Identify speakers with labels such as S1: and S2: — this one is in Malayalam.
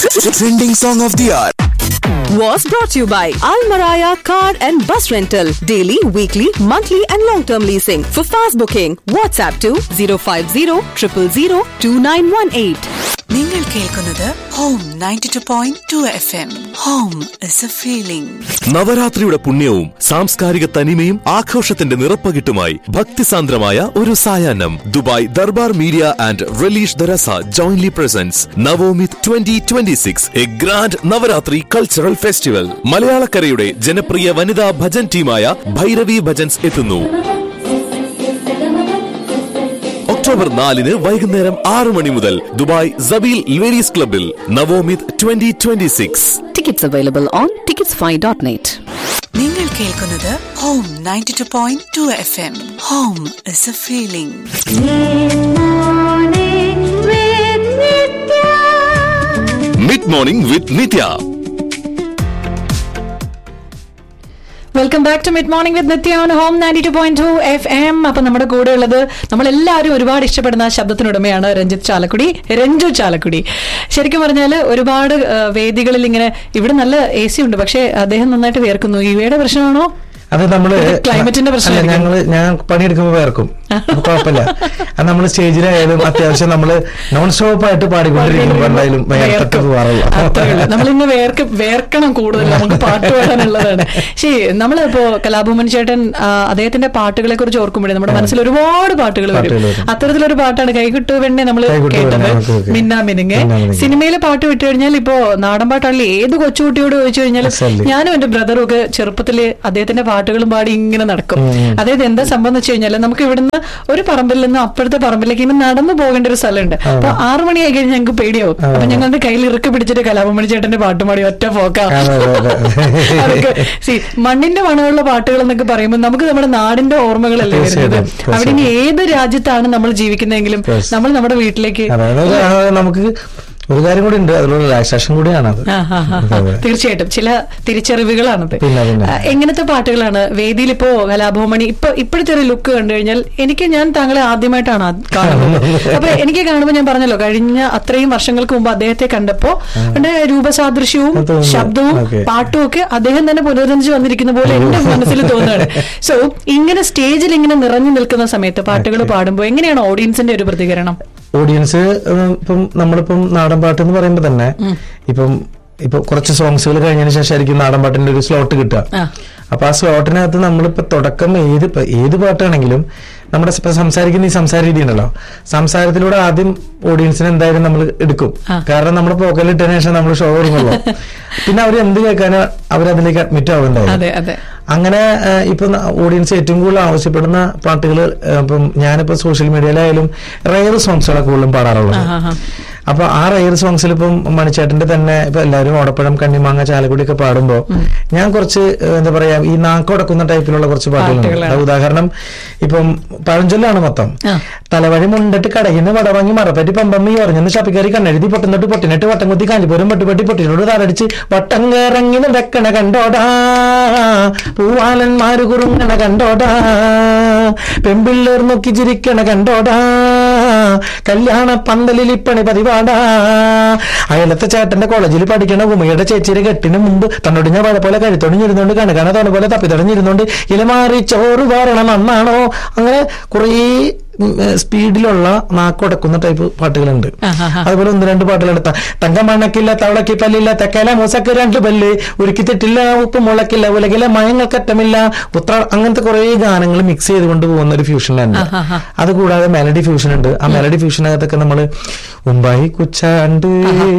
S1: Trending song of the hour.
S2: was brought to you by Almaraya Car and Bus Rental. Daily, weekly, monthly, and long term leasing. For fast booking, WhatsApp to 050 000 2918.
S3: നിങ്ങൾ കേൾക്കുന്നത് home ninety two point two F M home is a feeling
S4: നവരാത്രിയുടെ പുണ്യവും സാംസ്കാരിക തനിമയും ആഘോഷത്തിന്റെ നിറപ്പകിട്ടുമായി ഭക്തിസാന്ദ്രമായ ഒരു സായാഹ്നം Dubai Darbar media and relish ദറസ jointly presents Navomit twenty twenty six a grand Navratri cultural festival മലയാളക്കരയുടെ ജനപ്രിയ വനിതാ ഭജൻ ടീമായ ഭൈരവി ഭജൻസ് എത്തുന്നു ഒക്ടോബർ നാലിന് വൈകുന്നേരം ആറ് മണി മുതൽ ദുബായ് സബീൽ ലേഡീസ് ക്ലബിൽ Navomit twenty twenty six
S2: Tickets available on ticketsfy.net.
S3: നിങ്ങൾ കേൾക്കുന്നത് home ninety two point two F M home is a feeling
S4: mid morning with Nithya
S5: welcome back to mid morning with Nithya on home ninety two point two F M അപ്പൊ നമ്മുടെ കൂടെ ഉള്ളത് നമ്മളെല്ലാവരും ഒരുപാട് ഇഷ്ടപ്പെടുന്ന ആ ശബ്ദത്തിനുടമയാണ് രഞ്ജിത്ത് ചാലക്കുടി രഞ്ജു ചാലക്കുടി ശരിക്കും പറഞ്ഞാൽ ഒരുപാട് ആ, വേദികളിൽ ഇങ്ങനെ ഇവിടെ നല്ല എ സി ഉണ്ട് പക്ഷേ അദ്ദേഹം നന്നായിട്ട് വിയർക്കുന്നു ഇവയുടെ പ്രശ്നമാണോ
S6: അത് നമ്മള്
S5: ക്ലൈമറ്റിന്റെ പ്രശ്നം
S6: അല്ല, ഞങ്ങള് ഞാൻ പണിയെടുക്കുമ്പോ വേർക്കും അപ്പൊ കുഴപ്പമില്ല അത് നമ്മള് സ്റ്റേജിലായാലും അത്യാവശ്യം നമ്മള് നോൺ സ്റ്റോപ്പ് ആയിട്ട് പാടിക്കൊണ്ടിരിക്കുമ്പോ എന്തായാലും വേർത്തിട്ട് പോകാറുള്ളൂ
S5: നമ്മളിന്ന് വേർക്ക് വേർക്കണം കൂടുതൽ നമുക്ക് പാട്ട് പാടാനുള്ളതാണ് ശരി നമ്മളിപ്പോ കലാഭവൻ ചേട്ടൻ ആ, അദ്ദേഹത്തിന്റെ പാട്ടുകളെ കുറിച്ച് ഓർക്കുമ്പോഴേ നമ്മുടെ മനസ്സിൽ ഒരുപാട് പാട്ടുകൾ വരും
S6: പാട്ടുകൾ വരും.
S5: അത്തരത്തിലൊരു പാട്ടാണ് കൈകിട്ടു വെണ്ണെ നമ്മൾ
S6: കൈകൊട്ടു
S5: കേട്ടത്
S6: വെണ്ണെ, ഓക്കേ, ഓക്കേ.
S5: മിന്നാ മിനുങ്ങെ
S6: മിന്നാ മിനുങ്ങെ.
S5: സിനിമയിലെ പാട്ട് വിട്ടു കഴിഞ്ഞാൽ ഇപ്പോ നാടൻ പാട്ടാണെങ്കിൽ ഏത് കൊച്ചുകുട്ടിയോട് ചോദിച്ചു കഴിഞ്ഞാൽ
S6: രസമല്ലേ?
S5: ഞാനും എന്റെ ബ്രദറും ഒക്കെ ചെറുപ്പത്തില് അദ്ദേഹത്തിന്റെ പാട്ടുകളും പാടി ഇങ്ങനെ നടക്കും അതായത് എന്താ സംഭവം എന്ന് വെച്ച് കഴിഞ്ഞാൽ നമുക്ക് ഇവിടുന്ന് ഒരു പറമ്പിൽ നിന്ന് അപ്പുറത്തെ പറമ്പിലേക്ക് ഇങ്ങനെ നടന്നു പോകേണ്ട ഒരു സ്ഥലമുണ്ട് അപ്പൊ ആറു മണിയായി കഴിഞ്ഞാൽ ഞങ്ങൾക്ക് പേടിയാവും അപ്പൊ ഞങ്ങളുടെ കയ്യിൽ ഇറുക്കി പിടിച്ചിട്ട് കലാപമണി ചേട്ടന്റെ പാട്ട് പാടി ഒറ്റ പോക്കാം
S6: അതെ, അതെ, അതെ.
S5: അതൊക്കെ see, മണ്ണിന്റെ മണമുള്ള പാട്ടുകൾ എന്നൊക്കെ പറയുമ്പോൾ നമുക്ക് നമ്മുടെ നാടിന്റെ ഓർമ്മകളല്ലേ വരുന്നത്
S6: തീർച്ചയായിട്ടും,
S5: അവിടെ ഇനി ഏത് രാജ്യത്താണ് നമ്മൾ ജീവിക്കുന്നതെങ്കിലും
S6: Yes.
S5: നമ്മൾ നമ്മുടെ വീട്ടിലേക്ക്
S6: അതായത് അത് നമുക്ക് ഒരു കാര്യം കൂടി ഉണ്ട് അതിലുള്ള റിലാക്സേഷൻ കൂടിയാണ് അത്
S5: ആ, ആ, ആ, ആ.
S6: അതെ.
S5: തീർച്ചയായിട്ടും ചില തിരിച്ചറിവുകളാണത്
S6: പിന്നെ, പിന്നെ.
S5: ആ, എങ്ങനത്തെ പാട്ടുകളാണ് വേദിയിൽ ഇപ്പോ കലാഭവമണി ഇപ്പൊ ഇപ്പോഴത്തെ ഒരു ലുക്ക് കണ്ടു കഴിഞ്ഞാൽ എനിക്ക് ഞാൻ താങ്കളെ ആദ്യമായിട്ടാണ് ആ- കാണുന്നത് അപ്പൊ എനിക്ക് കാണുമ്പോൾ ഞാൻ പറഞ്ഞല്ലോ കഴിഞ്ഞ അത്രയും വർഷങ്ങൾക്ക് മുമ്പ് അദ്ദേഹത്തെ കണ്ടപ്പോ എന്റെ രൂപസാദൃശ്യവും
S6: അത് തോന്നുന്നു.
S5: ശബ്ദവും
S6: Okay.
S5: പാട്ടും ഒക്കെ അദ്ദേഹം തന്നെ പുനരുദ്ധരിച്ച് വന്നിരിക്കുന്ന പോലെ എന്റെ മനസ്സിൽ തോന്നുകയാണ് സോ ഇങ്ങനെ സ്റ്റേജിൽ ഇങ്ങനെ നിറഞ്ഞു നിൽക്കുന്ന സമയത്ത് പാട്ടുകൾ പാടുമ്പോൾ എങ്ങനെയാണ് ഓഡിയൻസിന്റെ ഒരു പ്രതികരണം
S6: ഓഡിയൻസ് ഉം, ഇപ്പം നമ്മളിപ്പം നാടൻ പാട്ട് എന്ന് പറയുമ്പോ തന്നെ ഇപ്പം ഇപ്പൊ കുറച്ച് സോങ്സുകൾ കഴിഞ്ഞതിന് ശേഷമായിരിക്കും നാടൻ പാട്ടിന്റെ ഒരു സ്ലോട്ട് കിട്ടുക
S5: ആ.
S6: അപ്പൊ ആ സ്ലോട്ടിനകത്ത് നമ്മളിപ്പോ തുടക്കം ഏത് ഇപ്പൊ ഏത് പാട്ടാണെങ്കിലും നമ്മുടെ ഇപ്പൊ സംസാരിക്കുന്ന ഈ സംസാര രീതി ഉണ്ടല്ലോ സംസാരത്തിലൂടെ ആദ്യം ഓഡിയൻസിന് എന്തായാലും നമ്മൾ എടുക്കും
S5: ആ.
S6: കാരണം നമ്മുടെ പോക്കലിട്ടതിന് ശേഷം നമ്മൾ ഷോ തുടങ്ങുള്ളൂ പിന്നെ അവർ എന്ത് കേൾക്കാനോ അവരതിലേക്ക് അഡ്മിറ്റ് ആവുന്നുണ്ടാവും
S5: അതെ അതെ
S6: അങ്ങനെ ഏഹ്, ഇപ്പൊ ഓഡിയൻസ് ഏറ്റവും കൂടുതൽ ആവശ്യപ്പെടുന്ന പാട്ടുകൾ ഇപ്പം ഞാനിപ്പോ സോഷ്യൽ മീഡിയയിലായാലും റയർ സോങ്സുകളൊക്കെ കൂടുതലും പാടാറുള്ളത്
S5: ആഹാ.
S6: അപ്പൊ ആ റയർ സോങ്സിൽ ഇപ്പം മണിച്ചേട്ടന്റെ തന്നെ ഇപ്പൊ എല്ലാവരും ഓടപ്പഴം കണ്ണിമാങ്ങ ചാലക്കുടി ഒക്കെ പാടുമ്പോ ഞാൻ കുറച്ച് ഏഹ്, എന്താ പറയാ ഈ നാക്കൊടക്കുന്ന ടൈപ്പിലുള്ള കുറച്ച് പാട്ടുകളുണ്ട്
S5: പാട്ടുകളാണ്.
S6: അത് ഉദാഹരണം ഇപ്പം പഴഞ്ചൊല്ലാണ് മൊത്തം
S5: ആ.
S6: തലവഴി മുണ്ടിട്ട് കടയിന്ന് വടവാങ്ങി മറപ്പറ്റി പമ്പമ്മി ഉറഞ്ഞെന്ന് ചപ്പിക്കറി കണ്ണെഴുതി പൊട്ടുന്നിട്ട് പൊട്ടിനിട്ട് വട്ടം കുത്തി കാഞ്ചിപുരം പൊട്ടുപെട്ടി പൊട്ടിനോട് തലടിച്ച് വട്ടം കറങ്ങി നടക്കണ കണ്ടോടാ പൂവാലന്മാര് കുറുങ്ങണ കണ്ടോടാ പെമ്പിള്ളേർ നോക്കി ചിരിക്കണ കണ്ടോടാ കല്യാണ പന്തലിൽ ഇപ്പണി പതിവാടാ അയലത്തെ ചേട്ടന്റെ കോളേജിൽ പഠിക്കണ ഉമയുടെ ചേച്ചിയുടെ കെട്ടിന് മുമ്പ് തന്നോട് ഞാൻ പോലെ കഴുത്തൊടിഞ്ഞിരുന്നോണ്ട് കണക്കാണ തോണ പോലെ തപ്പിത്തടഞ്ഞിരുന്നോണ്ട് ഇലമാറി ചോറ് വാരണം നന്നാണോ അങ്ങനെ കുറേ ഉം, ഏ, സ്പീഡിലുള്ള നാക്കൊടക്കുന്ന ടൈപ്പ് പാട്ടുകളുണ്ട്
S5: ആഹാഹാ.
S6: അതുപോലെ ഒന്ന് രണ്ട് പാട്ടുകളുണ്ട് ത- തങ്കം മണ്ണക്കില്ല തവളക്ക് പല്ലില്ല തെക്കല മൂസക്ക് രണ്ട് പല്ല് ഉരുക്കി തെറ്റില്ല ഉപ്പ് മുളക്കില്ല ഉലകില മയങ്ങൾക്കറ്റമില്ല പുത്ര അങ്ങനത്തെ കുറെ ഗാനങ്ങൾ മിക്സ് ചെയ്തുകൊണ്ട് പോകുന്ന ഒരു ഫ്യൂഷൻ ഉണ്ട്
S5: ആഹാഹാ.
S6: അത് കൂടാതെ മെലഡി ഫ്യൂഷൻ ഉണ്ട് ആ മെലഡി ഫ്യൂഷനകത്തൊക്കെ നമ്മള് ഉമ്പായി കുച്ചാണ്ട്